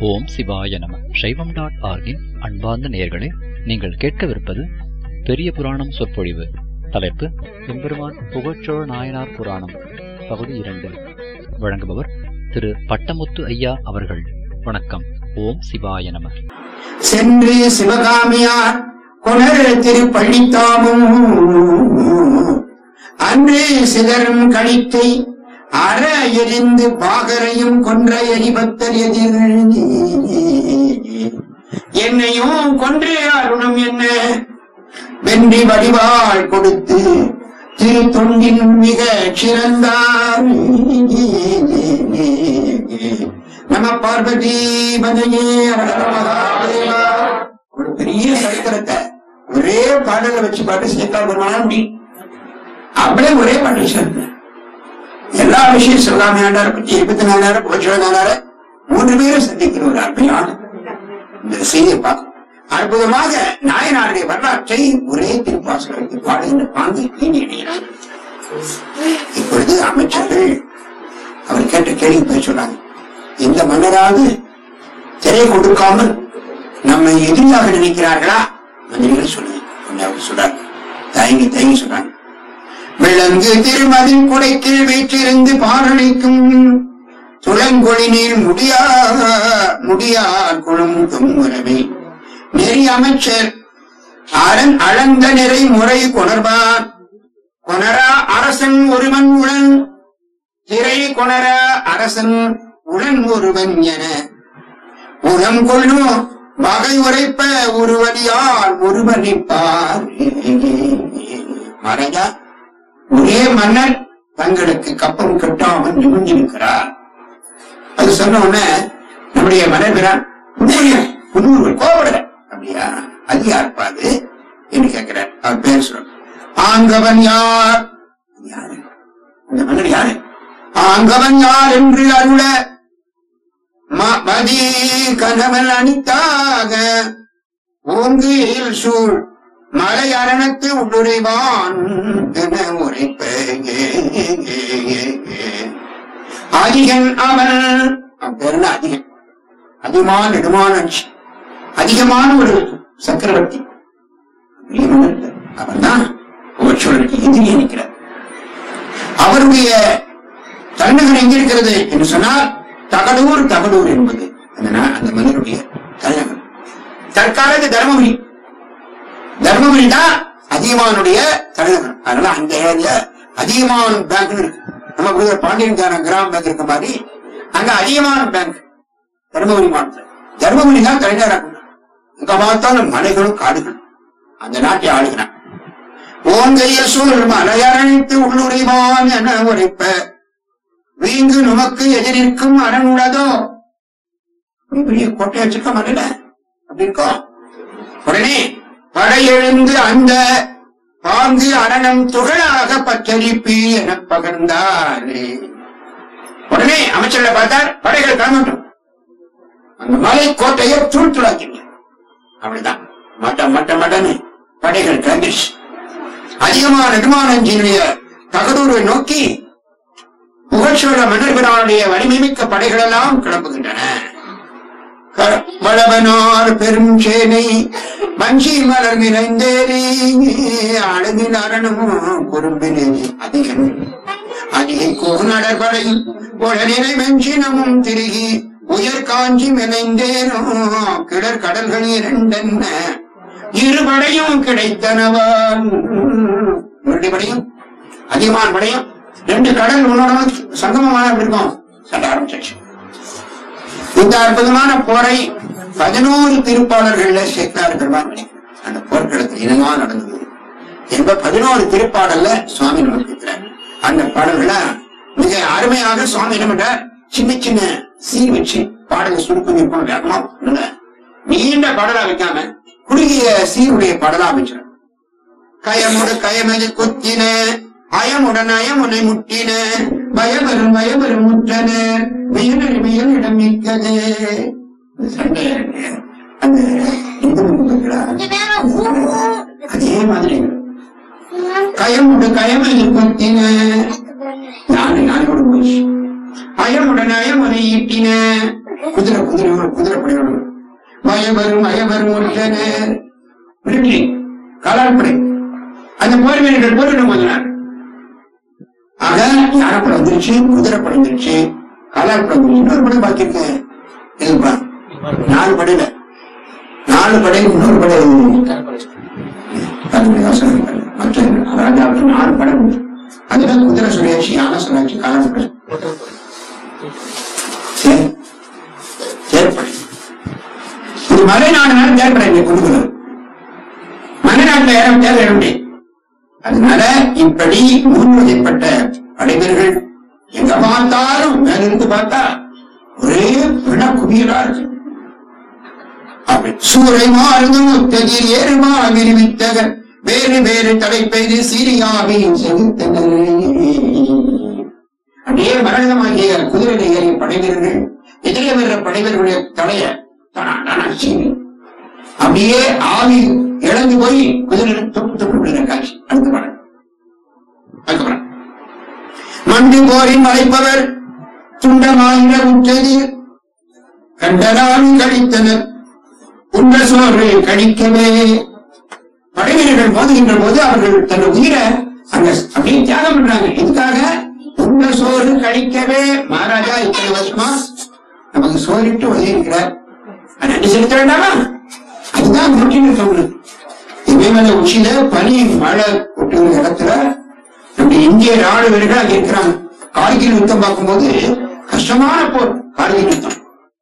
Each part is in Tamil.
ஓம் சிவாய நம சைவம் டாட் ஆர்கின் அன்பார்ந்த நேயர்களே நீங்கள் கேட்கவிருப்பது பெரிய புராணம் சொற்பொழிவு தலைப்பு எம்பெருமான் புகழ்ச்சோழ நாயனார் புராணம் பகுதி இரண்டு வழங்குபவர் திரு பட்டமுத்து ஐயா அவர்கள் வணக்கம் ஓம் சிவாய நம சென்று சிவகாமியார் கொணர் திருப்பள்ளித்தாமும் அன்று சிதறும் கழித்தை அற எரிந்து பாகரையும் கொன்ற எரிபக்தர் எதிர் என்னையும் கொன்று அருணம் என்ன வென்றி வடிவாள் கொடுத்து திரு தொண்டின் மிக சிறந்தார் நம பார்வதி பதையே ஒரு பெரிய சரித்திரத்தை ஒரே பாடல வச்சு பாட்டு சேர்த்தா பெருமானா முடி அப்படியே ஒரே பாட்டு சேர்த்து எல்லா விஷயம் சிவகாமி ஆண்டார பத்தி இருபத்தி நாலாயிரம் புகழ்ச்சிவனார மூன்று பேரும் சந்திக்கிற ஒரு அருமையான இந்த செய்தியை பார்க்கும் அற்புதமாக நாயனாருடைய வரலாற்றை ஒரே திருப்பாசலத்தில் பாடுகின்ற பாங்கை இணைகிறார் இப்பொழுது அமைச்சர்கள் அவர் கேட்ட கேள்வி போய் சொல்றாங்க இந்த மன்னராவது திரை கொடுக்காமல் நம்மை எதிரியாக நினைக்கிறார்களா மந்திரிகள் சொல்லுங்க ஒன்றாவது சொல்றாங்க தயங்கி தயங்கி சொல்றாங்க விலங்கு திருமதின் குடைக்கீழ் வீற்றிருந்து பாரணிக்கும் துளங்கொழி நீர் முடியா முடியார் குழும் தொங்குறவே நெறி அமைச்சர் அரண் அளந்த நிறை முறை கொணர்பார் கொணரா அரசன் ஒருவன் உடன் திரை கொணரா அரசன் உடன் ஒருவன் என உளம் கொள்ளும் வகை உரைப்ப ஒருவடியால் ஒருவனிப்பார் மறைஞ்சா ஒரே மன்னன் தங்களுக்கு கப்பம் கட்டாமல் நிமிர்ந்திருக்கிறார் அது சொன்ன உடனே நம்முடைய மனைவிரான் புன்னூர் கோபடல அப்படியா அது யாருப்பா அது என்று கேட்கிறார் அவர் பேர் சொல்ற ஆங்கவன் யார் யாரு இந்த மன்னர் யாரு ஆங்கவன் யார் என்று அருள ம- மதி கணவன் அணித்தாக ஓங்கில் சூழ் மலை அரணத்து உள்ளுரைவான் என உரைப்ப அதிகன் அவன் அவன் பேர் என்ன அதிகன் அதிகமான நெடுமான அதிகமான ஒரு சக்கரவர்த்தி அவன் தான் புகழ்ச்சோழனுக்கு எதிரியே நிற்கிறார் அவருடைய தலைநகர் எங்க இருக்கிறது என்று சொன்னால் தகடூர் தகடூர் என்பது அந்த நா- அந்த மன்னருடைய தலைநகர் தற்காலத்து தர்மபுரி தர்மபுரி தான் அதிகமானுடைய தலைநகர் அதனால அந்த ஏரியா அதிகமான பேங்க் இருக்கு நம்ம புரியுற பாண்டியன் கிராம பேங்க் இருக்க மாதிரி அங்க அதிகமான பேங்க் தர்மபுரி மாவட்டத்தில் தர்மபுரி தான் தலைநகராக இங்க பார்த்தாலும் மலைகளும் காடுகளும் அந்த நாட்டை ஆளுகிறான் ஓங்கையில் சூழ் மலையரணித்து உள்ளுரைவான் என உரைப்ப வீங்கு நமக்கு எதிரிருக்கும் அரண் உள்ளதோ பெரிய கோட்டை வச்சிருக்க மலையில அப்படி இருக்கோம் உடனே படையெழுந்து அந்த பாங்கு அரணம் துகளாக பச்சரிப்பி என பகர்ந்தார் உடனே அமைச்சர்களை பார்த்தார் படைகள் கிளம்பட்டும் அந்த மலை கோட்டையை தூள் துளாக்கிங்க அப்படிதான் மட்ட மட்ட மட்டன்னு படைகள் கிளம்பிடுச்சு அதிகமான நெடுமானஞ்சினுடைய தகடூரை நோக்கி புகழ்ச்சோழ மன்னர்பிரானுடைய வலிமைமிக்க படைகள் எல்லாம் கிளம்புகின்றன க- வளவனார் பெரும் சேனை வஞ்சி மலர் நிறைந்தேறி அழகின் அரணமும் குறும்பினே அதிகம் அதிகை கோநடர் படை உடனிலை வெஞ்சினமும் திருகி உயர் காஞ்சி மிளைந்தேனோ கிடர் கடல்கள் இரண்டென்ன இருபடையும் கிடைத்தனவான் இரண்டு படையும் அதிகமான படையும் ரெண்டு கடல் உன்னோட சங்கமமான இருக்கும் சண்டை ஆரம்பிச்சாச்சு இந்த அற்புதமான போரை பதினோரு திருப்பாளர்கள்ல சேர்த்தார் பெருமான் நினைக்கிறேன். அந்த போர்க்களத்தில் இனமா நடந்தது என்ப பதினோரு திருப்பாடல்ல சுவாமி நமக்கிறார் அந்த பாடல்கள மிக அருமையாக சுவாமி என்ன சின்ன சின்ன சீர் வச்சு பாடலை சுருக்கம் இருக்கும் வேகமா இல்ல, நீண்ட பாடலா வைக்காம குறுகிய சீருடைய பாடலா அமைச்சிடும் கயமுடு கயமது குத்தின அயமுடன் அயமுனை முட்டின பயவரும் பயவரும் முற்றன மியனறி மியனிடம் மிக்கது சண்டை அந்த இந்து முகங்களா? அதே மாதிரி கயமுடு கயமது குத்தின யானை யானையோட போச்சு அயமுடன் அயமுனை ஈட்டின குதிரை குதிரை குதிரை படையோடு மயவரும் மயவரும் ஒன்றனர் மிலிட்டரி காலாட்படை அந்த போர் வீரர்கள் போரிடும் கொஞ்ச நாள் ஆக யானைப்படை வந்துருச்சு குதிரை படை வந்துருச்சு காலாட்படை வந்துருச்சு இன்னொரு படை பாக்கி இருக்கு இதுப்பா நாலு படையில நாலு படை இன்னொரு படை பாருங்க, யோசனை பண்ணுங்க. மற்ற ராஜாவுக்கு நாலு படை உண்டு அதுதான் குதிரை சுழற்சி யானை சுழற்சி காலாட்படை சரி தேர்ப்படை இது மலைநாடுனால தேர்ப்படை இங்க கொடுக்கணும் மலைநாட்டுல ஏற தேர் ஏற முடியும் அதனால இப்படி முன்வதைப்பட்ட படைவீரர்கள் எங்க பார்த்தாலும் மேலிருந்து பார்த்தா ஒரே பிண குவியலா இருக்கு அப்படி சூறை மாறுதும் முத்தகில் ஏறுமா விரிவித்தக வேறு வேறு தடை பெய்து சீரியாவை செலுத்தனர் அப்படியே மரணமாகிய குதிரையில ஏறிய படைவீரர்கள் எதிரே வர்ற படைவீரர்களுடைய தலைய தனா தனா சீனி அப்படியே ஆவி இழந்து போய் குதிரை தொட்டு தொட்டு விடுற காட்சி அடுத்த படம் அடுத்த படம் மண்டு போரின் மறைப்பவர் துண்டமாயிர உற்றது கண்டராமி கழித்தனர் உண்ட சோறு கழிக்கவே படைவீரர்கள் மோதுகின்ற போது அவர்கள் தன் உயிரை அங்க அப்படியே தியாகம் பண்றாங்க இதுக்காக உண்ட சோறு கழிக்கவே மகாராஜா இத்தனை வருஷமா நமக்கு சோறிட்டு உதவி இருக்கிறார் நன்றி செலுத்த வேண்டாமா அதுதான் முக்கியம் சொல்றது இமயமலை உச்சியில பனி மழை கொட்டுகிற இடத்துல நம்ம இந்திய ராணுவ வீரர்கள் அங்க இருக்கிறாங்க கார்கில் யுத்தம் பார்க்கும்போது கஷ்டமான போர் கார்கில் யுத்தம்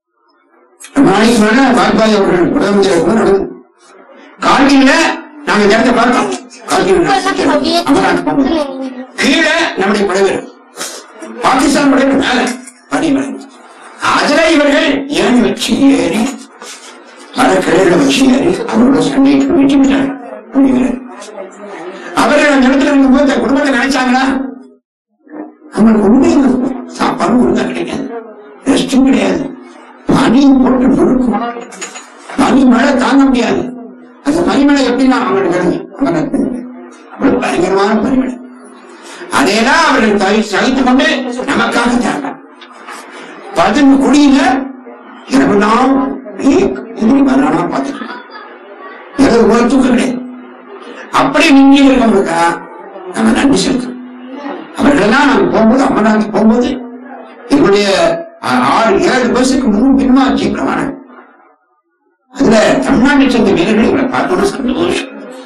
ரொம்ப நாளைக்கு மேல வாஜ்பாய் அவர்கள் பிரதமர் நடந்தது கார்கில்ல நாங்க இந்த இடத்தை பார்த்தோம் கார்கில் அமர்நாத் போகும்போது. கீழே நம்முடைய படைவர் பாகிஸ்தான் படைவர் மேல பனிமலை அதுல இவர்கள் ஏணி வச்சு ஏறி பல கிளைகளை வச்சு ஏறி அவரோட சண்டைக்கு வெற்றி பெற்றார் படைவீரர். அவர்கள் அந்த இடத்துல இருக்கும்போது தன் குடும்பத்தை நினைச்சாங்களா அவங்களுக்கு உண்மையில சாப்பாடு ஒழுங்கா கிடைக்காது ரெஸ்டும் கிடையாது பனியும் போட்டு நொறுக்கும் பனி மழை தாங்க முடியாது அந்த பனிமழை எப்படின்னா அவங்களுக்கு கிடங்கு அமர்நாத் பனிமழை. அவ்வளவு பயங்கரமான பனிமழை அதையெல்லாம் அவர்கள் தவி சகித்துக் கொண்டு நமக்காக தியாகம் பதினு குடியில இரவு நாள் இப்படி மரணமா பார்த்துட்டு இரவு போல தூக்கம் கிடையாது அப்படி நீங்க இருக்கவங்களுக்கா நம்ம நன்றி செலுத்தணும் அவர்களெல்லாம் நாங்க போகும்போது அமர்நாத் போகும்போது எங்களுடைய ஆ- ஆறு ஏழு பஸ்ஸுக்கு முன் பின்மாச்சி பிரமாணம் அதுல தமிழ்நாட்டை சேர்ந்த வீரர்கள் இவரை பார்த்தோம்னா சந்தோஷம்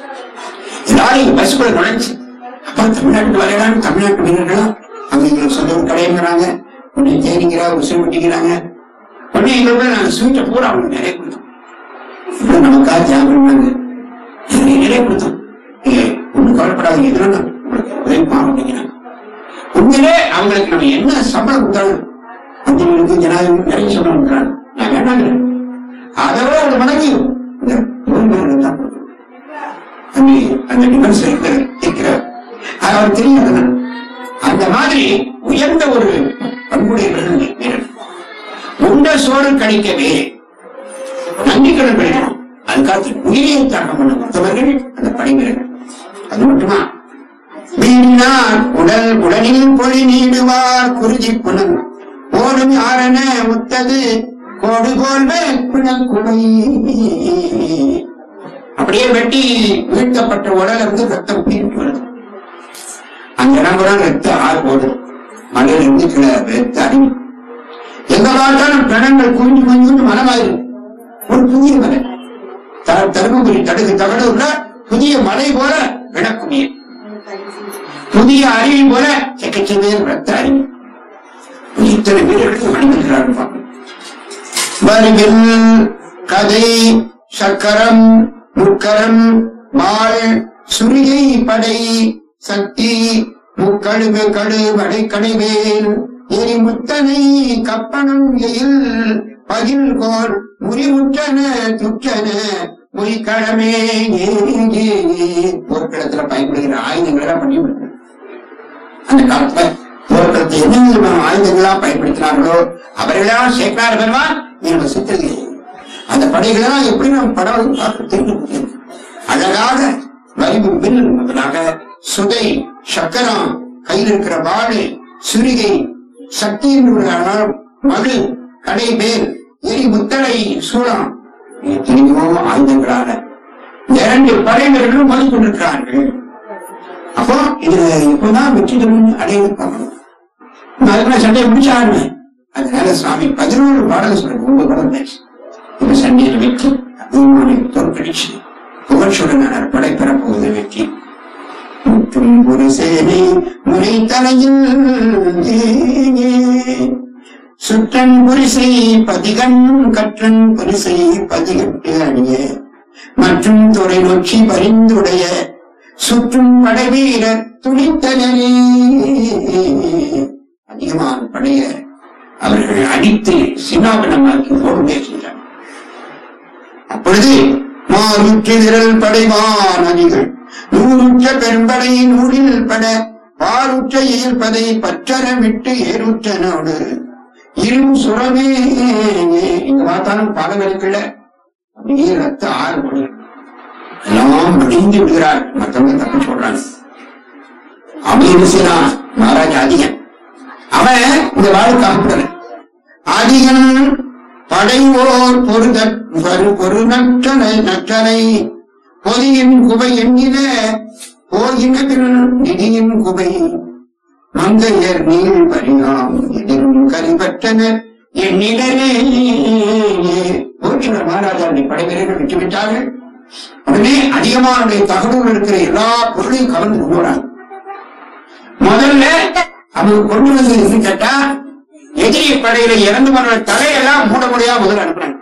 எல்லாரும் பஸ்ஸுக்குள்ள நுழைஞ்சு அப்பா தமிழ்நாட்டுக்கு வரையலான்னு தமிழ்நாட்டு வீரர்களா அவங்க எங்களுக்கு சொந்த ஒரு கடைங்கிறாங்க உடனே தேனிங்கிறா உசுறு விட்டிக்கிறாங்க உடனே எங்களுக்குள்ள நாங்க ஸ்வீட்டை பூரா அவங்களுக்கு நிறைய கொடுத்தோம் இப்ப நமக்காக தியாகம் பண்ணாங்க நிறைய நிறைய கொடுத்தோம் ஏ ஒண்ணும் கவலைப்படாதீங்க இதெல்லாம் நான் உங்களுக்கு உதவி பண்ண அப்படிங்கிறாங்க உண்மையிலே அவங்களுக்கு நம்ம என்ன சம்பளம் கொடுத்தாலும் மந்திரிகளுக்கு ஜனாதிபதி நிறைய சம்பளம் கொடுக்குறாங்க நான் வேண்டாங்கிறேன் அதோட ஒரு மடங்கு இந்த பொறுமையாக தான் கொடுக்கணும். அந்த அந்த டிஃபென்ஸ் இருக்கிற இருக்கிற அது அவர் தெரியாது அந்த மாதிரி உயர்ந்த ஒரு பண்புடைய வீரர் உண்ட சோறு கழிக்கவே நன்றிக்கடன் கிடைக்கணும் அதுக்காக உயிரை தாக்கம் பண்ண மற்றவர்கள் அந்த படைவீரர்கள் அது மட்டுமா வீணினார் உடல் உடலில் பொழி நீடுவார் குருஜி புனல் ஓடும் யாரென முத்தது கோடு போல்வே குணக்குடை அப்படியே வெட்டி வீழ்த்தப்பட்ட உடல இருந்து ரத்தம் பீட்டு வருது அந்த இடம்பெல்லாம் ரத்த ஆறு போகுது மலையில இருந்து கீழே ரத்த அறிவு எங்க பார்த்தாலும் பிணங்கள் குஞ்சு குஞ்சு மனமாயிரு ஒரு புதிய மலை த- தருமபுரி தடுக்கு தகடு உள்ள புதிய மலை போல விளக்குமிய புதிய அருவி போல செக்கச்செவேல் ரத்த அருவி இத்தனை வீரர்களுக்கு மனிதர்களாக பார்க்கணும் வருகில் கதை சக்கரம் முக்கரம் மாள் சுரிகை படை சக்தி முக்கழுவு கடு வடை கடைவேல் எரி முத்தனை கப்பனம் எயில் பகில் கோர் முறிமுற்றன துற்றன மொழிக்கிழமே போர்க்களத்துல பயன்படுகிற ஆயுதங்களை எல்லாம் பண்ணி விடுறாங்க. அந்த காலத்துல போர்க்களத்தை என்ன விதமான ஆயுதங்களா பயன்படுத்தினார்களோ அவர்களா சேக்கலார் பெருமான் நம்ம சித்தரிகை அந்த படைகளெல்லாம் எப்படி நம்ம படம் பார்க்க தெரிந்து முடியும் அழகாக வரிவு வில் முதலாக சுதை சக்கரம் கையில் இருக்கிற வாழு சுரிகை சக்தி என்று ஒரு அழகான மழு கடை மேல் எரி முத்தலை சூழம் எத்தனையோ ஆயுதங்களால இரண்டு படைவர்களும் மோதி கொண்டிருக்கிறார்கள் அப்போ இதுல எப்பதான் வெற்றி தரும் அடையிருப்பாங்க அதுக்குள்ள சண்டையை முடிச்சாங்க அதனால சுவாமி பதினோரு பாடல் சொல்ற ஒன்பது பாடல் பேசு இந்த சண்டையில் வெற்றி அபிமானை தோற்கடிச்சு புகழ்ச்சியுடன் படை பெறப்போவது வெற்றி முற்றும் ஒரு சேனை முனை தலையில் சுற்றன் புரிசை பதிகன் கற்றன் புரிசை பதிகட்டு அணிய மற்றும் துறை நோக்கி பரிந்துடைய சுற்றும் படைவீரர் துணித்தனரே அதிகமான படைய அவர்கள் அடித்து சின்னாபனமாக்கி போர் பேசுகிறார் அப்பொழுது மாறுற்று விரல் படைவான் அணிகள் நூறுற்ற பெரும்படை நூறில் பட பாருற்ற இயல்பதை பற்றற விட்டு ஏறுற்றனோடு இரும் சுரமே இங்க பார்த்தாலும் பாடம் இருக்குல்ல அப்படியே ரத்த ஆறு கொடுங்க எல்லாம் முடிந்து விடுகிறார் மற்றவங்க தப்பு சொல்றாங்க அவன் என்ன செய்யறான் மகாராஜா அதிகன் அவன் இந்த வாழ்க்கை அனுப்புற அதிகன் படைவோர் பொருத பொரு பொரு நற்றனை நற்றனை பொதியின் குபை எண்ணில போகின பின் நிதியின் குபை மங்கையர் நீள் பரியாம் எதிரும் கரிபற்றனர் எண்ணிலே போகின்ற மகாராஜாவுடைய படைவீரர்கள் விட்டுவிட்டார்கள் உடனே அதிகமானுடைய தகவல் இருக்கிற எல்லா பொருளையும் கலந்து கொண்டு வராங்க முதல்ல அவங்க கொண்டு வந்து இருந்து கேட்டா எதிரி படையில இறந்து போன தலையெல்லாம் மூட முடியாம முதல்ல அனுப்புறாங்க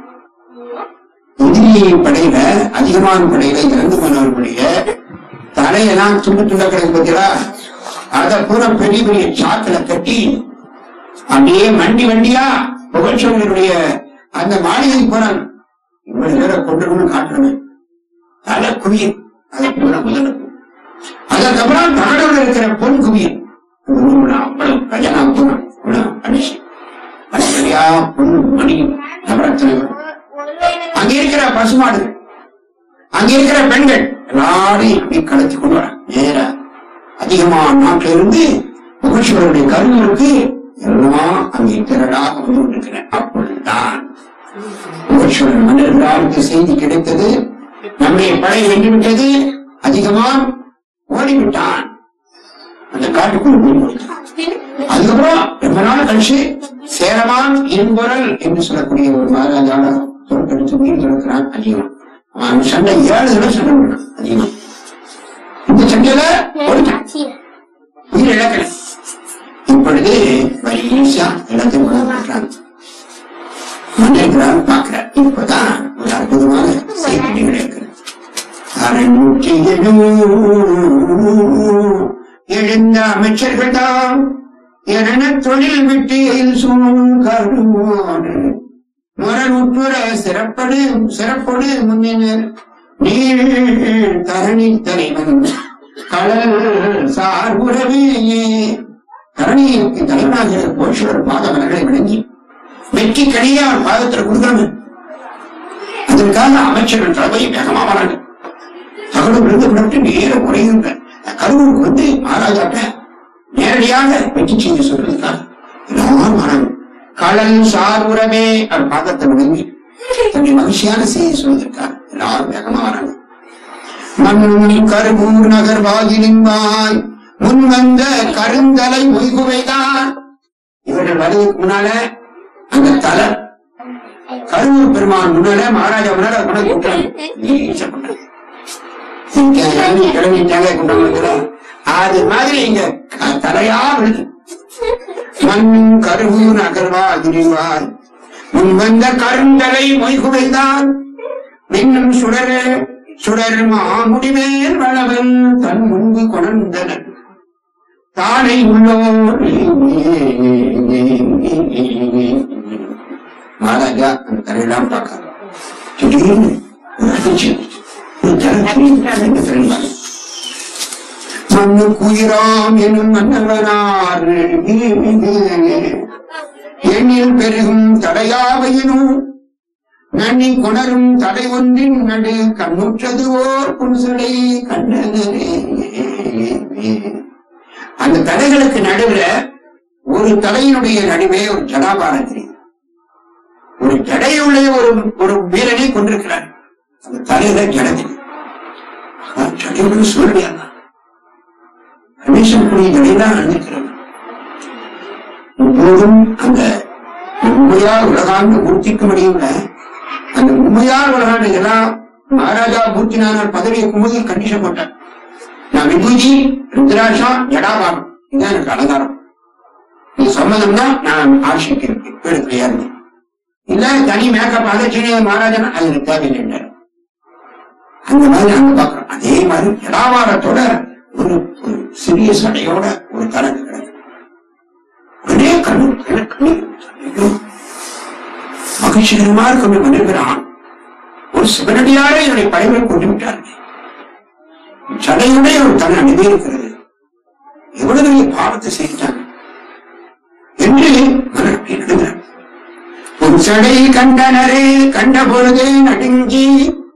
எதிரி படையில அதிகமான படையில இறந்து போனவர்களுடைய தலையெல்லாம் துண்டு துண்டா கிடக்கு பார்த்தீங்களா அத பூரா பெரிய பெரிய சாக்குல கட்டி அப்படியே வண்டி வண்டியா புகழ்ச்சவர்களுடைய அந்த மாளிகைக்கு போறாங்க இவ்வளவு பேரை கொண்டு கொண்டு காட்டுறேன் தலை குவியல் அதை பூரா முதல்ல அதுக்கப்புறம் தகடவில் இருக்கிற பொன் குவியல் அவ்வளவு கஜனா பூரா இவ்வளவு அடிச்சு படிப்படியா பொன் மணி நவரத்தினம் அங்க இருக்கிற பசுமாடு அங்க இருக்கிற பெண்கள் எல்லாரையும் அப்படி கடத்தி கொண்டு வர நேரா அதிகமான நாட்டில இருந்து புகழ்ச்சிவருடைய கருவிற்கு எல்லாம் அங்கே திரளாக வந்து கொண்டிருக்கிறேன் அப்பொழுதுதான் புகழ்ச்சிவரன் மன்னர்களுக்கு செய்தி கிடைத்தது நம்முடைய படை வென்றுவிட்டது அதிகமான் ஓடிவிட்டான் அந்த காட்டுக்குள் போய் முடித்தான் அதுக்கப்புறம் ரொம்ப நாள் கழிச்சு சேரமான் இரும்பொருள் என்று சொல்லக்கூடிய ஒரு மகாராஜால தோற்கடித்து உயிர் திறக்கிறான் அதிகம் அவன் சண்டை ஏழு தடவை சண்டை போடுறான் அதிகம் இந்த சண்டையில ஓடிட்டான் உயிர் இழக்கல இப்பொழுது வலிசா எல்லாத்தையும் கொண்டாடுறாங்க மன்னிக்கிறார் பார்க்கிறார் இப்பதான் ஒரு அற்புதமான செய்தி கிடைக்கிறது அறநூற்றி எழுந்த அமைச்சர்கள் தான் என தொழில் விட்டு சூழ்கருவோடு முரணுற்றுற சிறப்படு சிறப்பொடு முன்னினர் நீள் தரணி தலைவன் கடல் சார்புறவே தரணிக்கு தலைவனாகிற போஷவர் பாதவர்களை விளங்கி வெற்றி கடியா பாதத்தில் கொடுக்கணும் அதற்காக அமைச்சர்கள் தலைமை வேகமா வராங்க தகவல் விழுந்து விட்டு நேர குறைகின்ற கருவூருக்கு வந்து மகாராஜாட்ட நேரடியாக வெற்றி செய்ய சொல்றதுக்காக எல்லாரும் வராங்க கடல் சார்புறமே அவர் பாதத்தை விளங்கி தன்னை மகிழ்ச்சியான செய்தி சொல்வதற்காக எல்லாரும் வேகமா வராங்க மண்ணும் கருவூர் நகர் வாயிலின் வாய் முன் வந்த கருந்தலை மொய்குவைதான் இவர்கள் வருவதற்கு முன்னால அந்த தலை கருவூர் பெருமான் முன்னால மகாராஜா முன்னால கொண்டு வந்து கூப்பிட்டாங்க. நீச்ச கொண்டாங்க. இங்க இறங்கி கிளம்பி தேங்காய் கொண்டு வந்துக்கிறோம் அது மாதிரி இங்க க- தலையா விழுது மண் கருவூர் நகர்வா திரிவார் முன் வந்த கருந்தலை மொய்குவைதான் மின்னும் சுடர சுடர் மாமுடிமேல் வளவன் தன் முன்பு கொணர்ந்தனர் தானை உள்ளோர் மகாராஜா அந்த தரையெல்லாம் பார்க்க திடீர்னு ஒரு அதிர்ச்சி வந்துச்சு. ஒரு தலை திடீர்னு இந்த தரையில் மண்ணு குயிராம் எனும் மன்னவனார் எண்ணில் பெருகும் தடையாவையினும் நன்னி கொணரும் தடை ஒன்றின் நடு கண்ணுற்றது ஓர் புன்சடை கண்டனரே அந்த தடைகளுக்கு நடுவுல ஒரு தலையினுடைய நடுவே ஒரு ஜடாபாரம் தெரியுது ஒரு ஜடையுள்ள ஒரு ஒரு வீரனை கொண்டிருக்கிறார் அந்த தலையில ஜடதி ஜடையுள்ள சூழ்நிலையா ரமேசனுக்குரிய ஜடைதான் அணிந்திருக்கிறது இப்போதும் அந்த உண்மையார் உலகாண்டு மூர்த்திக்கு முடியும்ல அந்த உண்மையார் உலகாண்டு எல்லாம் மகாராஜா மூர்த்தினார் பதவி இருக்கும்போது கண்டிஷன் போட்டார் நான் விபூதி ருத்ராட்சா ஜடாபாரம் இதுதான் எனக்கு அலங்காரம் நீ சம்மதம்னா நான் ஆட்சிக்கு இருப்பேன் வீடு கிடையாது இல்ல தனி மேக்கப் அதட்சணிய மகாராஜன் அது எனக்கு தேவையில்லை அந்த மாதிரி நாங்க பாக்குறோம் அதே மாதிரி ஜடாபாரத்தோட ஒரு ஒரு சிறிய சடையோட ஒரு தனக்கு கிடக்கு உடனே கண்ணு கண்ணு கண்ணு மகிழ்ச்சிகரமா இருக்கும் மனிதரான் ஒரு சிவனடியாரே என்னுடைய பயனை கொண்டு விட்டார்கள் சடையுடைய ஒரு தன் அனுப்பி இருக்கிறது எவ்வளவு பெரிய பாவத்தை செய்தாங்க என்று மலர்ப்பி நடுகிறார் ஒரு சடை கண்டனரே கண்ட பொழுதே நடுங்கி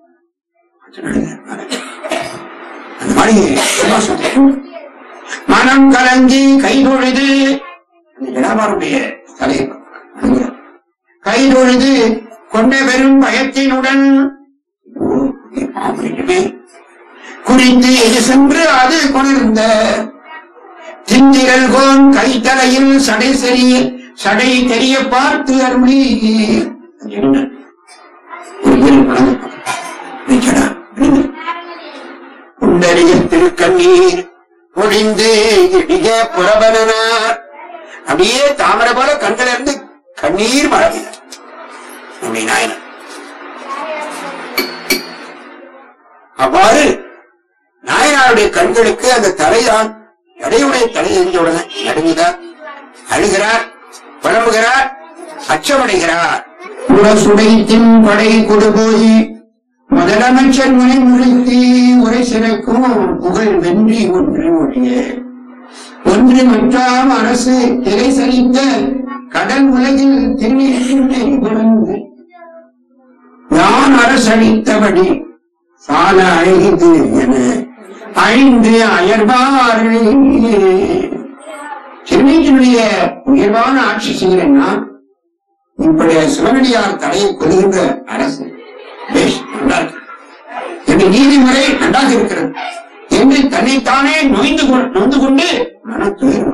அந்த மாதிரி சும்மா சொல்றேன். மனம் கலங்கி கை தொழுது அந்த ஜடாபாருடைய தலையை வணங்குகிறார். கை தொழுது கொண்ட பெரும் பயத்தினுடன் ஓ, இது பாவமே. குறித்து எது சென்று அது கொண்டிருந்த திந்திரல் கோன் கைத்தலையில் சடை சரிய சடை தெரிய பார்த்து அருளி அது என்ன? ஒரு வீரன் குழந்தை நிச்சடா, விழுந்து. உண்டறிய திருக்கண்ணீர் பொழிந்து இடிய புறபனார் அப்படியே தாமரை போல கண்கள் இருந்து கண்ணீர் மழை நம்முடைய நாயனர் அவ்வாறு நாயனாருடைய கண்களுக்கு அந்த தலைதான் எடையுடைய தலை எரிஞ்ச உடனே நடுங்குகிறார் அழுகிறார் புலம்புகிறார் அச்சமடைகிறார் உரசுடை தின் படை கொடு போய் முதலமைச்சர் முனை முறைத்து உரை சிறக்கும் புகழ் வென்றி ஒன்று ஒழிய ஒன்று மற்றாம் அரசு திரை சரித்த கடல் உலகில் திருநீரை குழந்து நான் அரசளித்தபடி சால அழகிது என அழிந்து அயர்வாறு திருநீட்டினுடைய உயர்வான ஆட்சி செய்கிறேன்னா இப்படிய சிவனடியார் தலையை கொள்கின்ற அரசு பேஷ், நல்லா இருக்கு. இந்த நீதிமுறை நன்றாக இருக்கிறது என்று தன்னைத்தானே நொய்ந்து கொ- நொந்து கொண்டு மன துயர்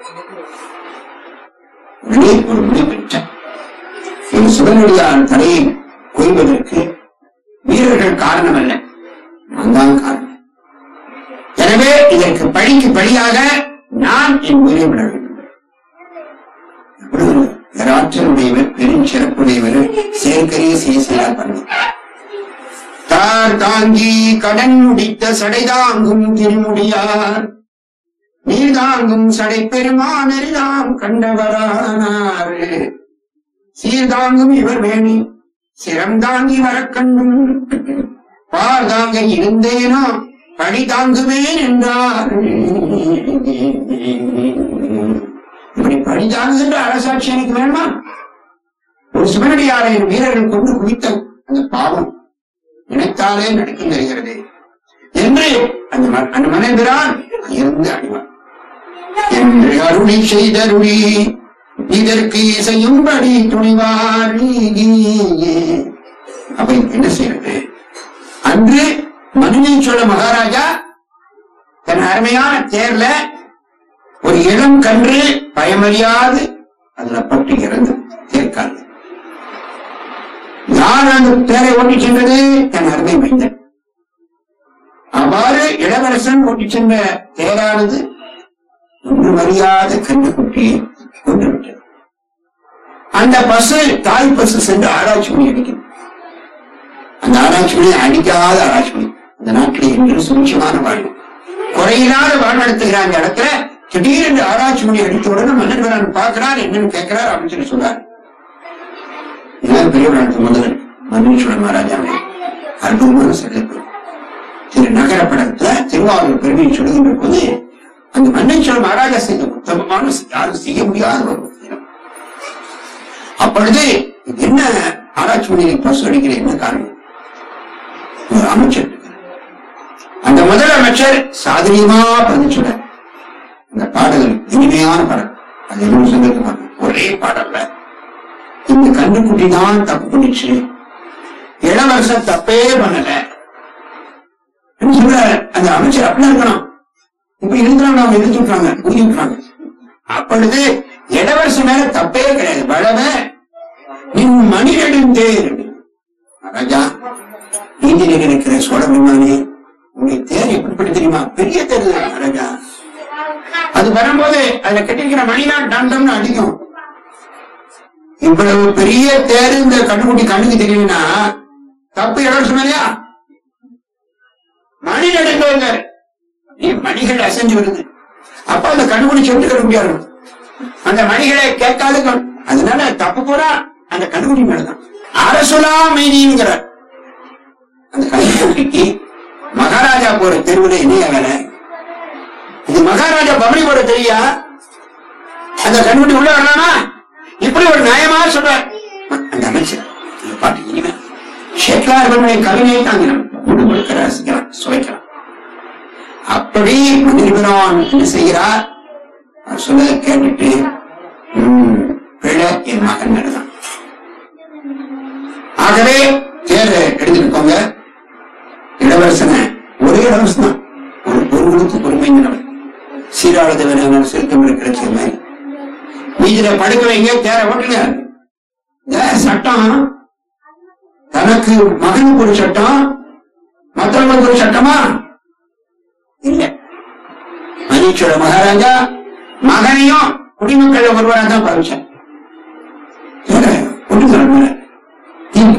உடனே ஒரு முடிவு பெற்றார் இந்த சிவனடியார் தலையை கொய்வதற்கு வீரர்கள் காரணம் அல்ல நான் தான் காரணம் எனவே இதற்கு பழிக்கு பழியாக நான் என் உயிரை விட வேண்டும் எவ்வளவு பேராற்றலுடையவர் பெரும் சிறப்புடையவர் சேர்க்கரிய சேசியார் பண்ண தார் தாங்கி கடன் முடித்த சடை தாங்கும் திருமுடியார் நீர் தாங்கும் சடை பெருமானெல்லாம் கண்டவரானார் சீர்தாங்கும் இவர் வேணி சிரம் தாங்கி வரக்கண்டும் பார் தாங்க இருந்தேனோ பழி தாங்குவேன் என்றார் இப்படி பழி தாங்குகின்ற அரசாட்சி எனக்கு வேணுமா ஒரு சிவனடியாரை வீரர்கள் கொண்டு குவித்த அந்த பாவம் நினைத்தாலே நடக்கும் தெரிகிறது என்று அந்த ம- அந்த மனைவிரான் இருந்து அடிவார் என்று அருளி செய்தருளி இதற்கு இசையும்படி துணிவார் அப்ப என்ன செய்யறது அன்று மனுநீ சோழ மகாராஜா தன் அருமையான தேர்ல ஒரு இளம் கன்று பயமறியாது அதுல பட்டு இறந்து தேர்க்காது யார் அந்த தேரை ஓட்டி சென்றது தன் அருமை மைந்தன் அவ்வாறு இளவரசன் ஓட்டி சென்ற தேரானது ஒன்றும் அறியாத கன்று குட்டியை கொண்டு விட்டது அந்த பசு தாய் பசு சென்று ஆராய்ச்சி பண்ணி அடிக்கும் அந்த ஆராய்ச்சி பண்ணி அடிக்காத ஆராய்ச்சி பண்ணி அந்த நாட்டில் என்று சுமிச்சமான வாழ்வு குறையில்லாத வாழ்வு நடத்துகிற அந்த இடத்துல திடீரென்று ஆராய்ச்சி பண்ணி அடித்த உடனே மன்னர் வேளாண் பார்க்கிறார் என்னன்னு கேட்கிறார் அப்படின்னு சொல்லி சொல்றார் இதான் பெரியவர்களுக்கு முதல் மன்னீஸ்வரன் மகாராஜாவுடைய அற்புதமான சிறப்பு திரு நகர படத்துல திருவாரூர் பெருமையை சொல்லுகின்ற போது அந்த மன்னீஸ்வரன் மகாராஜா செய்த உத்தமமான யாரும் செய்ய முடியாத ஒரு விஷயம். அப்பொழுது இது என்ன ஆராய்ச்சி பண்ணி பசு அடிக்கிற என்ன காரணம் ஒரு அமைச்சர் இருக்கிறார். அந்த முதலமைச்சர் சாதனியமா பதில் சொல்ற அந்த பாடல் இனிமையான பாடல் அது இன்னும் சொல்லிருக்க மாட்டோம் ஒரே பாடல்ல இந்த கண்டுக்குட்டி தான் தப்பு பண்ணிச்சு இளவரசர் தப்பே பண்ணல என்ன சொல்றாரு அந்த அமைச்சர் அப்படிலாம் இருக்கணும் இப்ப இருக்கிறவங்க அவங்க எழுதி விட்டுறாங்க ஊதி விட்டுறாங்க அப்பொழுது இளவரசர் மேல தப்பே கிடையாது பலவ நின் மணிநெடுந்தேர் ராஜா நீதியில் இருக்கிற சோழ பெருமானே உன்னுடைய தேர் எப்படிப்பட்ட தெரியுமா பெரிய தேர் தான் ராஜா அது வரும்போது அதுல கட்டிருக்கிற மணிதான் தண்டம்னு அதிகம் இவ்வளவு பெரிய தேர் இந்த கண்ணுக்குட்டி கண்ணுக்கு தெரியும்னா தப்பு இளவரசம் இல்லையா மணி நடந்தவங்க மணிகள் அசைஞ்சு வருது அப்ப அந்த கண்ணுக்குட்டி சொல்லிட்டு இருக்க முடியாது அந்த மணிகளை கேட்காத கண்- அதனால தப்பு பூரா அந்த கண்ணுக்குட்டி மேலதான் அரசுலா மெய்திங்கிறார் அந்த கண்ணுக்குட்டிக்கு மகாராஜா போற தெருவுல இணைய வேலை இது மகாராஜா பவனி போற தெரியா அந்த கண்ணுக்குட்டி உள்ள வரலாமா இப்படி ஒரு நியாயமா சொல்றார் அந்த அமைச்சர் அந்த பாட்டு இனிமே ஷேக்லார்களுடைய கவிதையை தாங்கினான் முழு முழுக்க ரசிக்கலாம் சுவைக்கலாம் அப்படி மனிதனான் என்ன செய்கிறார் அவர் சொல்ல கேட்டுட்டு "ம், பிழை என் மகன் நடந்தான் ஆகவே தேரை எடுத்துட்டு போங்க இளவரசனை ஒரே இளவரசன் தான் ஒரு பொருளுக்கு பொறுமைங்கிறவர் சீராளது வேணும் செலுத்தம் கிடைச்ச மாதிரி நீதியில படுக்க வைங்க தேர ஓட்டுங்க இந்த சட்டம் தனக்கு மகனுக்கு ஒரு சட்டம் மற்றவங்களுக்கு ஒரு சட்டமா இல்ல மகிழ்ச்சியோட மகாராஜா மகனையும் குடிமக்கள் ஒருவராக தான் பாவிச்சார் வேற ஒன்று சொல்ல தீர்ப்பு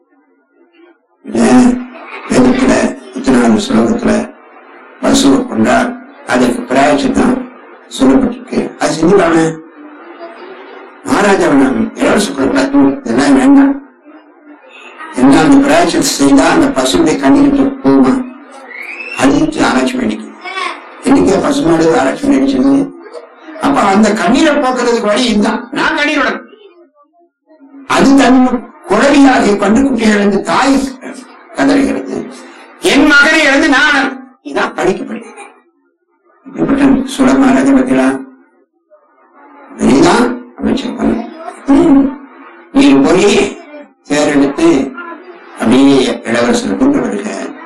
ஏன் வேதத்துல இத்தனாவது ஸ்லோகத்துல பசுவை கொண்டார் அதற்கு பிராயச்சித்தம் சொல்லப்பட்டிருக்கு அது செஞ்சுக்காம மகாராஜாவை நாம் இளவரசுக்குள்ள இதெல்லாம் வேண்டாம் என்ன அந்த பிராயச்சத்தை செய்தா அந்த பசுடைய கண்ணீருக்கு போகுமா அது ஆராய்ச்சி பண்ணிக்கு என்னைக்கே பசுமாடு ஆராய்ச்சி பண்ணிடுச்சு அப்ப அந்த கண்ணீரை போக்குறதுக்கு வழி இதுதான் நான் கண்ணீர் விடணும் அது தன் குழவியாக கொண்டு குட்டியை இழந்து தாய் கதறுகிறது என் மகனை இழந்து நான் இதான் படிக்கப்படி இப்படிப்பட்ட சுட மகாராஜ பத்திலா இதுதான் அமைச்சர் பண்ணு. ம். நீர் போய் தேர்ந்தெடுத்து அப்படியே இளவரசரை கொண்டு வருக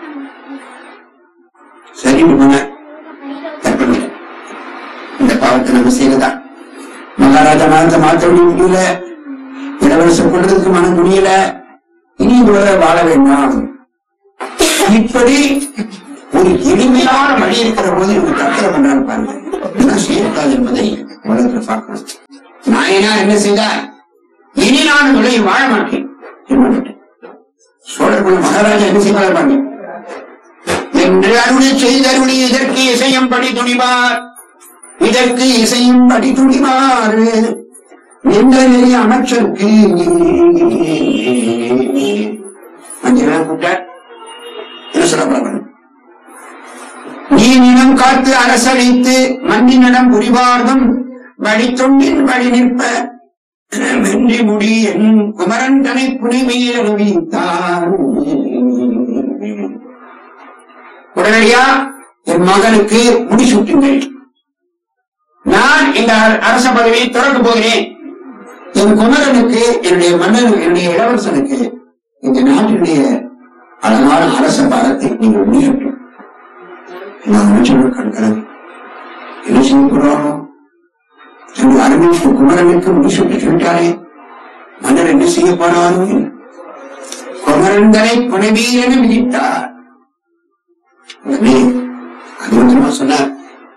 சரி பண்ண தற்பி இந்த பாவத்தை நம்ம செய்யறதா மகாராஜா மனத்தை மாற்ற முடியல இளவரசர் கொள்றதுக்கு மனம் முடியல இனி இவ்வளவு வாழ வேண்டாம் இப்படி ஒரு எளிமையான வழி இருக்கிற போது இவங்க தத்திர பண்றாங்க பாருங்க என்ன செய்யக்கூடாது என்பதை உலகத்தில் பார்க்கணும் நாயனா என்ன செய்தார் இனி நான் உலகை வாழ மாட்டேன் தீர்மானிட்டேன். சோழர்கள் மகாராஜா என்ன செய்வார் பாருங்க என்று அருளி செய்தருளி இதற்கு இசையும் படி துணிவார் இதற்கு இசையும் படி துணிவார் என்ற நெறிய அமைச்சருக்கு அஞ்சு பேர் கூப்பிட்டார் என்ன சொல்ல போறாங்க நீ நிலம் காத்து அரசளித்து மண்ணினிடம் புரிவார்தும் வழித்தொண்டின் வழி நிற்ப வென்றி முடி என் குமரன் தனை புனிமையில் அறிவித்தார் உடனடியா என் மகனுக்கு முடிசூட்டுங்கள் நான் இந்த அரச பதவியை துறக்க போகிறேன் என் குமரனுக்கு என்னுடைய மன்னன் என்னுடைய இளவரசனுக்கு இந்த நாட்டினுடைய அழகான அரச பாரத்தை நீங்கள் முடிசூட்டும் நான் அமைச்சர்கள் கண்கிறேன் என்ன செய்ய போறோம் தன் அருமைக்கு குமரனுக்கு முடிசூட்டி சொல்லிட்டாரே மன்னர் என்ன செய்ய போனாரோ குமரன்களை புனவீரன விதித்தார் உடனே அதுவந்தமா சொன்னார்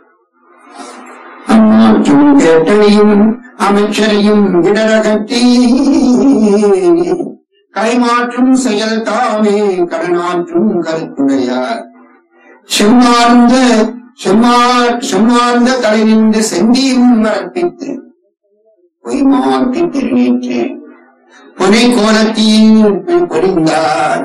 அம்மாற்றும் கேட்டனையும் அமைச்சரையும் விடரகத்தி கைமாற்றும் செயல் தாமே கடனாற்றும் கருத்துடையார் செம்மார்ந்த செம்மார் செம்மார்ந்த தலை நின்று செந்தியும் வரப்பித்து பொய்மாற்றி திருநீற்று புனை கோலத்தில் பொறிந்தார்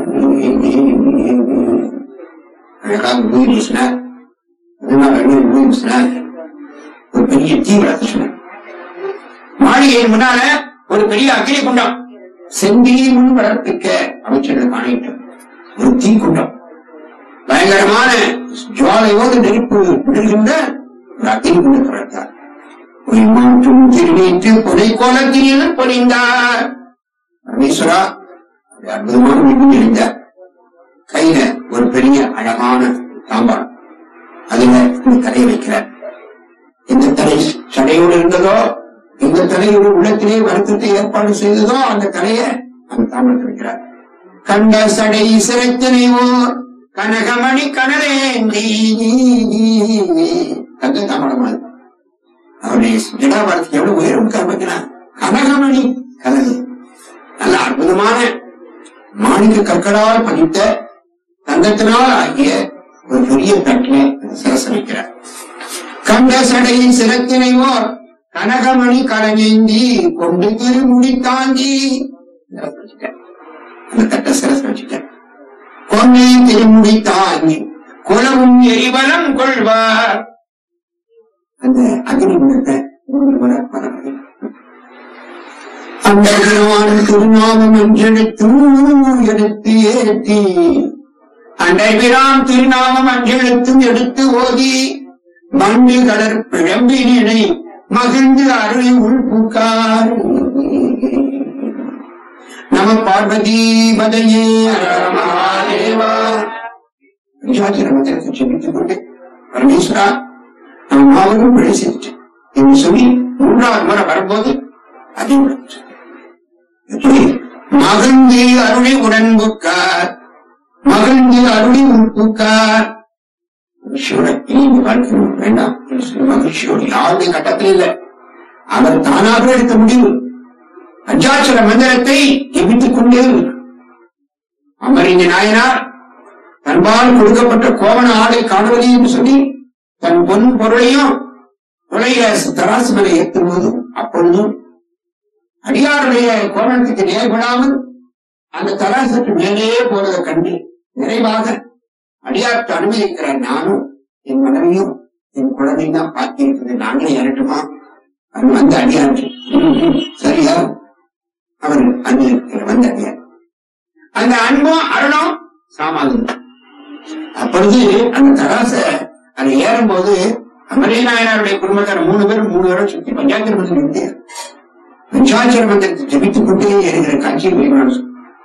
அழகாக உயிர் வீசினார் அதனால் அழகாக உயிர் வீசினார் ஒரு பெரிய தீ வளர்த்து சொன்னார் மாளிகையின் முன்னால ஒரு பெரிய அக்கினி குண்டம் செந்தியை முன் வளர்ப்பிக்க அமைச்சர்கள் காணிட்டோம் ஒரு தீ குண்டம் பயங்கரமான ஜுவாலையோடு நெருப்பு விடுகின்ற ஒரு அக்கினி குண்டத்தை வளர்த்தார் பொய் மாற்றும் திருநீற்று புதை கோலத்தில் பொழிந்தார் பரமேஸ்வரா அப்படி அற்புதமான விட்டு இருந்தார் கையில ஒரு பெரிய அழகான தாம்பாள் அதுல இந்த தலையை வைக்கிறார் எந்த தலை சடையோடு இருந்ததோ எந்த தலையோடு உள்ளத்திலே வருத்தத்தை ஏற்பாடு செய்ததோ அந்த தலையை அந்த தாம்பளத்தில் வைக்கிறார் கண்ட சடை சிறைத்தனைவோர் கனகமணி கனலேந்தி தங்க தாமரம் அது அவருடைய ஜடாபாரத்துக்கு எவ்வளவு உயரம் கர்மக்கிறான் கனகமணி கனகு நல்ல அற்புதமான மாணிக்க கற்களால் பதித்த தங்கத்தினால் ஆகிய ஒரு பெரிய தட்டில சிரச வைக்கிறார் கண்ட சடையின் சிரத்தினைவோர் கனகமணி கலநேந்தி கொண்டு திருமுடி தாங்கி அந்த தட்ட சிரச வச்சுட்டேன் கொண்டே திருமுடி தாங்கி குலவும் எரிவலம் கொள்வார் அந்த அக்னி குணத்தை அந்த திருவான திருநாமம் என்றெடுத்தும் எடுத்து ஏற்றி அண்டைபிரான் திருநாமம் அஞ்செழுத்தும் எடுத்து ஓதி மண்ணு கடற் பிழம்பினை மகிழ்ந்து அருளி உள்பூக்கார் நம பார்வதி பதையே மகாதேவா மந்திரத்தை சொல்லித்துக் கொண்டு பரமேஸ்வரா நம் மாவரும் பிழை செஞ்சிட்டேன் என்று சொல்லி மூன்றாவது முறை வரும்போது அதை உணர்ந்து எப்படி மகிழ்ந்து அருளி உடன்புக்கார் மகிழ்ந்து அருளி உட்புக்கார் மகிழ்ச்சியோட இனி வாழ்க்கை வேண்டாம் என்று சொல்லி மகிழ்ச்சியோடு யாருடைய கட்டத்தில் இல்லை அவர் தானாக எடுத்த முடிவு பஞ்சாட்சர மந்திரத்தை ஜெபித்துக் கொண்டே இருக்கிறார். அமரிங்க நாயனார் தன்பால் கொடுக்கப்பட்ட கோவண ஆடை காணுவது என்று சொல்லி தன் பொன் பொருளையும் துளையில தராசு மேல ஏற்றும் போது அப்பொழுதும் அடியாருடைய கோவணத்துக்கு நேர்படாமல் அந்த தராசுக்கு மேலே போறதை கண்டு நிறைவாக அடியாருக்கு அனுமதிக்கிற நானும் என் மனைவியும் என் குழந்தையும் தான் பார்த்திருக்கிறது நாங்களே இறட்டுமா அவன் வந்த அடியார் சரியா அவர் அங்கே வந்த அடியார் அந்த அன்பும் அருளும் சாமான் அப்பொழுது அந்த தராச அது ஏறும்போது அமரே நாயனாருடைய குடும்பத்தார் மூணு பேரும் மூணு பேரும் சுத்தி பஞ்சாயத்து மந்திரம் பஞ்சாட்சர மந்திரத்தை ஜபித்துக் கொண்டே ஏறுகிற காட்சியை பெருமாள்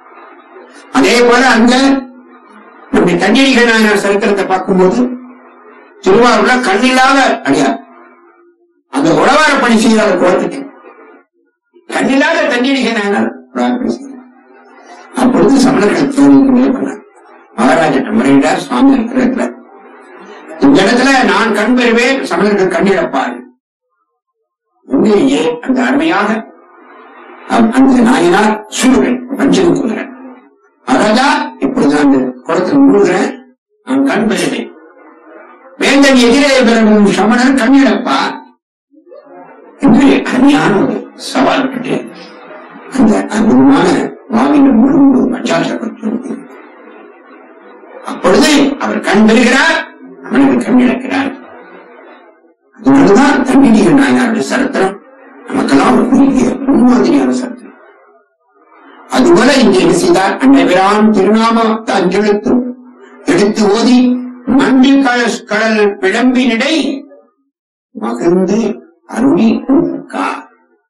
அதே போல அங்க நம்முடைய தண்ணீரிகள் நாயனார் சரித்திரத்தை பார்க்கும்போது திருவாரூர்ல கண்ணில்லாத அடியார் அந்த உழவார பணி செய்யாத குளத்துக்கு கண்ணில்லாத தண்ணீரிகள் நாயனார் உழவார பணி செய்தார். அப்பொழுது சமணர்கள் தோல்விக்கு மேற்கொண்டார் மகாராஜட்ட முறையிடார் சுவாமி இருக்கிற இடத்துல இந்த இடத்துல நான் கண் பெறுவேன் சமணர்கள் கண்ணிழப்பார் உண்மையிலேயே அந்த அருமையாக அவ்- அந்த நாயனார் சூழல் பஞ்சம் கூறுகிறேன் மகாராஜா இப்பொழுது நான் அந்த குளத்தில் மூழ்கிறேன் நான் கண் பெறுவேன் வேந்தன் எதிரே பெறவும் சமணர் கண்ணிழப்பார் என்று அருமையான ஒரு சவால் விட்டு அந்த அற்புதமான வாவின முழுந்து பஞ்சாசப்பட்டு அப்பொழுது அவர் கண் பெறுகிறார் அவனுக்கு கண் இழக்கிறார் அதனாலதான் தண்ணீர் நாயனாருடைய சரித்திரம் நமக்கெல்லாம் ஒரு பெரிய முன்மாதிரியான சரித்திரம் அதுபோல இங்கே என்ன செய்தார் அன்னைபிரான் திருநாமத்தை அஞ்செழுத்து எடுத்து ஓதி மண்டி கழ- கடல் பிழம்பினிடை மகிழ்ந்து அருளி உட்கார்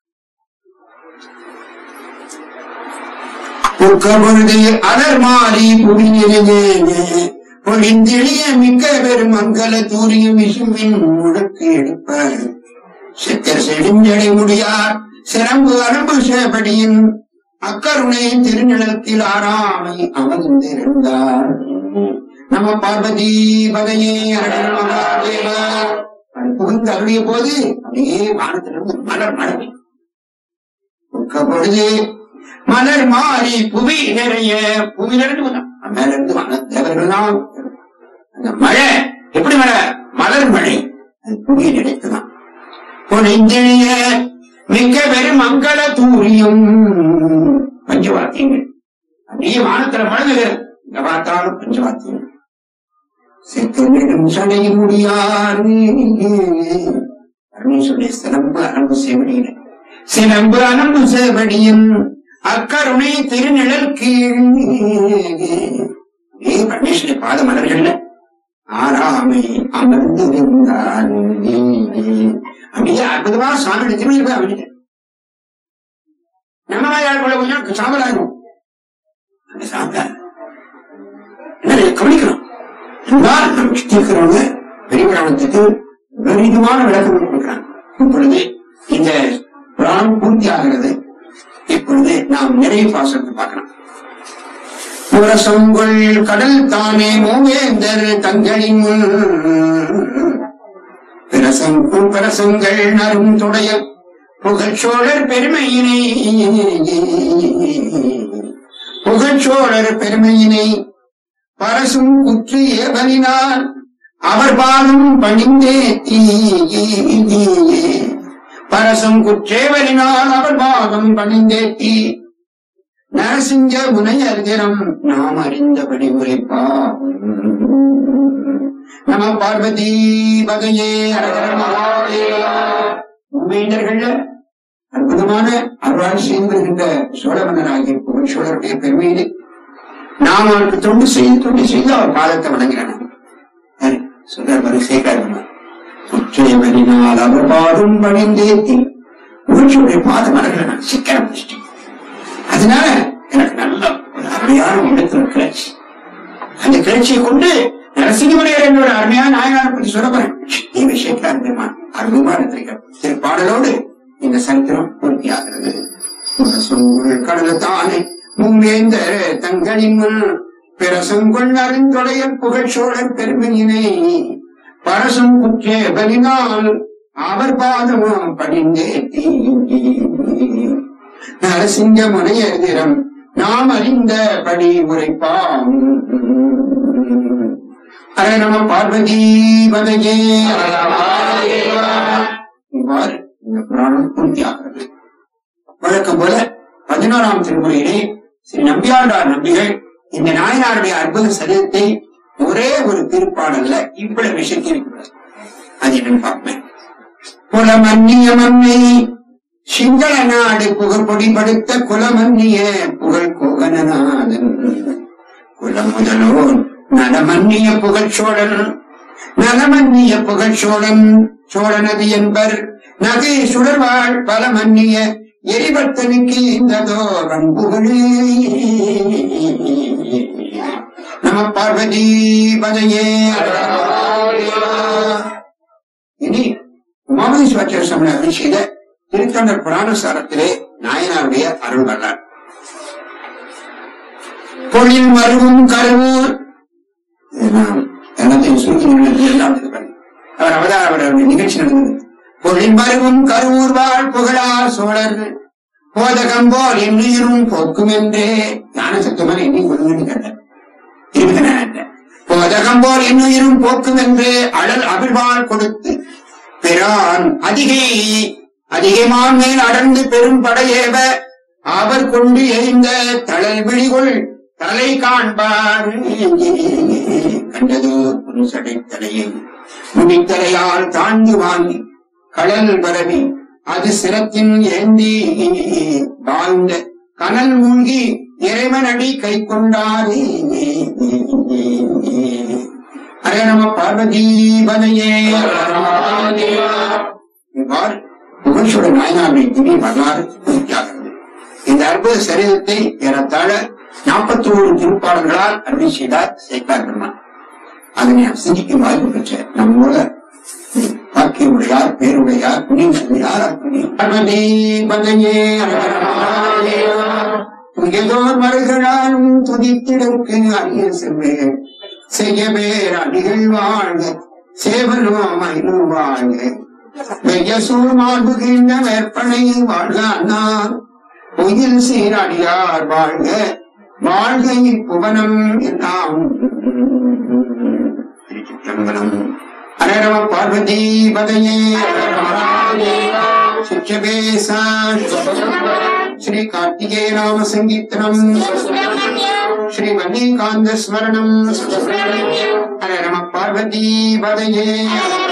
பொழுது அலர் மாறி புவிஞரே பொழிந்தெளிய மிக்க பெரும் மங்கள தூரிய விசும்பின் முழக்கு எடுப்பார் செக்கர் செடுஞ்சடை முடியார் சிறம்பு அரம்பு சேபடியின் அக்கருணை திருநிலத்தில் ஆறாமை அமர்ந்திருந்தார் நம பார்வதி பதையே அரண் மகாதேவா அது புகுந்து அருளிய போது அப்படியே வானத்திலிருந்து மலர் மழை உட்க பொழுது மலர் மாறி புவி நிறைய புவி நிறைந்து வந்தான். மேல இருந்து வந்த தேவர்கள்லாம் அந்த மழை எப்படி மழை மலர் மழை அது புவி நிறைத்துதான் பொனைந்தெழிய மிக்க பெரும் மங்கள தூரியம் பஞ்சவாத்தியங்கள் அப்படியே வானத்துல மழை இங்க பார்த்தாலும் பஞ்சவாத்தியங்கள் செத்தனிடம் சடை முடியாது பரமேஸ்வருடைய சிலம்பு அன்பு சேவடியில சிலம்பு அனம்பு சேவடியும் அக்கருணை திருநிழல் கீழ் ஏ பரமேஸ்வரி பாத மலர்கள்ல ஆறாமை அமர்ந்து இருந்தான் அப்படியே அற்புதமா சுவாமி திருமணி போய் அமைஞ்சிட்டேன் நம்ம வாயாளுக்குள்ள கொஞ்சம் சாம்பலா இருக்கும் அந்த சாப்பிடாது என்ன இதை கவனிக்கணும் இருந்தால் நம்ம சுத்தி இருக்கிறவங்க பெரிய புராணத்துக்கு விபரீதமான விளக்கம் கொடுக்கிறாங்க இப்பொழுது இந்த புராணம் பூர்த்தி ஆகிறது இப்பொழுது நாம் நிறைய பாசத்தை பார்க்கலாம் முரசொங்கொள் கடல் தானே மூவேந்தர் தங்களின் முன் பிரசங்கும் பிரசங்கள் நரும் துடைய புகழ்ச்சோழர் பெருமையினை புகழ்ச்சோழர் பெருமையினை பரசும் குற்று ஏவலினார் அவர் பாலும் பணிந்தே பரசும் குற்றேவலினால் அவர் பாதம் பணிந்தேத்தி நரசிங்க முனையர் தினம் நாம் அறிந்தபடி உரைப்பா நம பார்வதி வகையே உண்மையினர்கள அற்புதமான அருளால் செய்திருக்கின்ற சோழ மன்னராகிய புகழ் சோழருடைய பெருமையிலே நாம் அவருக்கு தொண்டு செய்து தொண்டு செய்து அவர் பாதத்தை வணங்கிறார் யாரு? சொல்றார் பாரு சேகர் குற்றையவரினால் அவர் பாடும் பணிந்தேத்தி புகழ்ச்சியுடைய பாதம் வணங்கல நான் சிக்கனம் பிடிச்சிட்டேன் அதனால எனக்கு நல்ல ஒரு அருமையான இடத்துல கிளர்ச்சி அந்த கிளர்ச்சியை கொண்டு நரசிங்கமுனையர் என்ற ஒரு அருமையான நாயனாரை பற்றி சொல்ல போறேன் நீ விஷயத்தான் பெருமான் அருமையான திரைகள் திருப்பாடலோடு இந்த சரித்திரம் பூர்த்தியாகிறது முரசொங்குள் கடலத்தானே முன்வேந்த தங்களின் முன் பிரசங்கொள் அறிந்தொடைய புகழ்ச்சோழர் பெருமையினை பரசும் குற்றே பலினால் அவர் பாதமும் படிந்தே நரசிங்க முனையதிரம் நாம் அறிந்தபடி உரைப்பாம் அர நம பார்வதி வதையே இவ்வாறு இந்த புராணம் பூர்த்தியாகிறது வழக்கம் போல பதினோராம் திருமுறையிலே ஸ்ரீ நம்பியாண்டார் நம்பிகள் இந்த நாயனாருடைய அற்புத சரிதத்தை ஒரே ஒரு திருப்பாடல்ல இவ்வளவு விஷயத்தில் இருக்கிறது அது என்னன்னு பார்ப்பேன் புலமன்னிய மன்னை சிங்கள நாடு புகழ்பொடிபடுத்த குலமன்னிய புகழ் கோகனநாதன் குலமுதலோன் நலமன்னிய புகழ் சோழன் நலமன்னிய புகழ் சோழன் சோழனது என்பர் நகை சுடர்வாள் பலமன்னிய எரிபத்தனுக்கு இந்ததோ பண்புகளே நம பார்வதி பதையே இனி உமாமதீஸ்வரர் சமண அருள் செய்த திருத்தொண்டர் புராண சாரத்திலே நாயனாருடைய அருள் வரலாறு பொழில் மருவும் கருவூர் இது நான் எல்லாத்தையும் சுருக்கி நினைத்து எல்லாம் இது பண்ணி. அவர் அவதார அவருடைய நிகழ்ச்சி நடந்தது பொழில் மருவும் கருவூர் வாழ் புகழார் சோழர் போதகம் போல் என்னுயிரும் போக்கும் என்றே ஞான சத்தமன் என்னை ஒருங்கன்னு கேட்டார் இருபத்தி போதகம் போல் என்னுயிரும் போக்கும் என்று அழல் அபிழ்வாள் கொடுத்து பிரான் அதிகை அதிகமான் மேல் அடர்ந்து பெரும் படையேவ அவர் கொண்டு எரிந்த தளல் விழிகொள் தலை காண்பார் கண்டதோ புன்சடை தலையை முடித்தலையால் தாழ்ந்து வாங்கி கடல் பரவி அது சிரத்தின் ஏந்தி வாழ்ந்த கனல் மூழ்கி இறைவனடி கை கொண்டாரே அரே நம பார்வதி பதையே இவ்வாறு புகழ்ச்சோட நாயனாருடைய திடீர் வரலாறு பூர்த்தியாகிறது இந்த அற்புத சரிதத்தை ஏறத்தாழ நாற்பத்தி ஓரு திருப்பாடல்களால் அருளி செய்தார் சேக்கார் பெருமான் அதனை நாம் சிந்திக்கும் வாய்ப்பு பெற்ற நம்மோட வாக்கியமுடையார் பேருடையார் புனிதமையார் பார்வதி பதையே துயதோர் மறுகளாலும் துதித்திடற்கு அரிய செவ்வே செய்ய பேர் அடிகள் வாழ்க சேவனோ மயிலும் வாழ்க வெய்யசூர் மாண்புகின்ற வேற்பனை வாழ்க அண்ணார் உயிர் சீரடியார் வாழ்க வாழ்க இப்புவனம் எல்லாம் திருச்சிற்றம்பலம் அரரவ பார்வதி பதையே சிற்றபேசா ஸ்ரீ கார்த்திகேய நாம சங்கீர்த்தனம் ஸ்ரீ மல்லிகாந்த ஸ்மரணம் ஹர நம பார்வதி பதையே